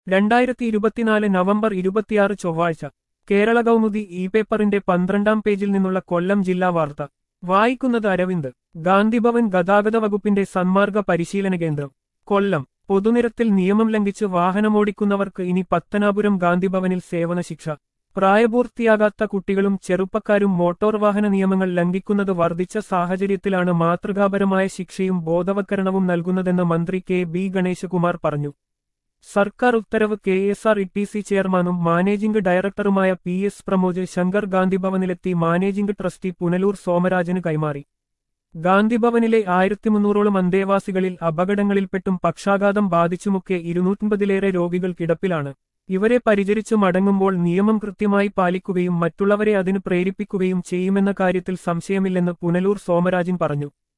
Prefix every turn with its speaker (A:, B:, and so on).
A: രണ്ടായിരത്തി ഇരുപത്തിനാല് നവംബർ ഇരുപത്തിയാറ് ചൊവ്വാഴ്ച കേരള കൗമുദി ഇ പേപ്പറിന്റെ പന്ത്രണ്ടാം പേജിൽ നിന്നുള്ള കൊല്ലം ജില്ലാ വാർത്ത വായിക്കുന്നത് അരവിന്ദ് ഗാന്ധിഭവൻ ഗതാഗത വകുപ്പിന്റെ സന്മാർഗ പരിശീലന കേന്ദ്രം കൊല്ലം പൊതുനിരത്തിൽ നിയമം ലംഘിച്ച് വാഹനമോടിക്കുന്നവർക്ക് ഇനി പത്തനാപുരം ഗാന്ധിഭവനിൽ സേവന ശിക്ഷ പ്രായപൂർത്തിയാകാത്ത കുട്ടികളും ചെറുപ്പക്കാരും മോട്ടോർ വാഹന നിയമങ്ങൾ ലംഘിക്കുന്നത് വർദ്ധിച്ച സാഹചര്യത്തിലാണ് മാതൃകാപരമായ ശിക്ഷയും ബോധവൽക്കരണവും നൽകുന്നതെന്ന് മന്ത്രി കെ ബി ഗണേശകുമാർ പറഞ്ഞു സർക്കാർ ഉത്തരവ് K S R T C സി ചെയർമാനും മാനേജിംഗ് ഡയറക്ടറുമായ പി എസ് പ്രമോദ് ശങ്കർ ഗാന്ധിഭവനിലെത്തി മാനേജിംഗ് ട്രസ്റ്റി പുനലൂർ സോമരാജന് കൈമാറി ഗാന്ധിഭവനിലെ ആയിരത്തി മുന്നൂറോളം അന്തേവാസികളിൽ അപകടങ്ങളിൽപ്പെട്ടും പക്ഷാഘാതം ബാധിച്ചുമൊക്കെ ഇരുന്നൂറ്റമ്പതിലേറെ രോഗികൾ കിടപ്പിലാണ് ഇവരെ പരിചരിച്ചു മടങ്ങുമ്പോൾ നിയമം കൃത്യമായി പാലിക്കുകയും മറ്റുള്ളവരെ അതിന് പ്രേരിപ്പിക്കുകയും ചെയ്യുമെന്ന കാര്യത്തിൽ സംശയമില്ലെന്ന് പുനലൂർ സോമരാജൻ പറഞ്ഞു